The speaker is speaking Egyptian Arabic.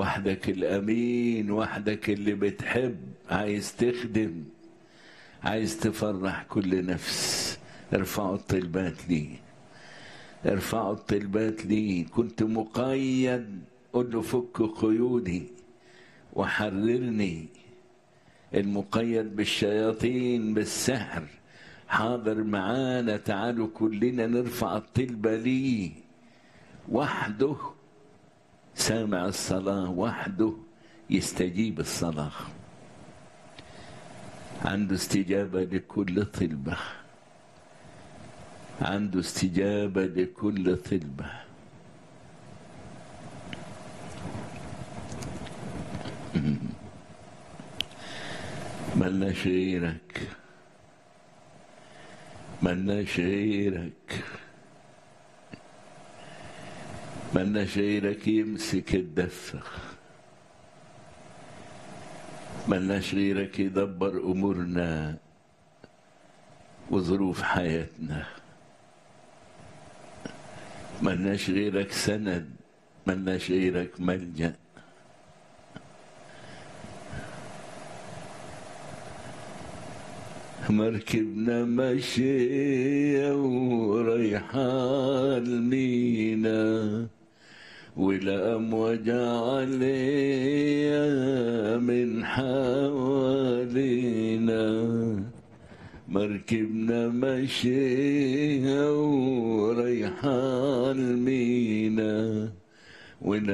وحدك الأمين وحدك اللي بتحب عايز تخدم عايز تفرح كل نفس ارفعوا الطلبات لي ارفعوا الطلبات لي كنت مقيد قل له فك قيودي وحررني المقيد بالشياطين بالسحر حاضر معانا تعالوا كلنا نرفع الطلبة ليه وحده سامع الصلاة وحده يستجيب الصلاة عنده استجابة لكل طلبة عنده استجابة لكل طلبة ملناش غيرك ملناش غيرك ملناش غيرك يمسك الدفة ملناش غيرك يدبر أمورنا وظروف حياتنا ملناش غيرك سند ملناش غيرك ملجأ مركبنا ماشية ورايحة المينا والأمواج عليا من حوالينا مركبنا ماشية ورايحة المينا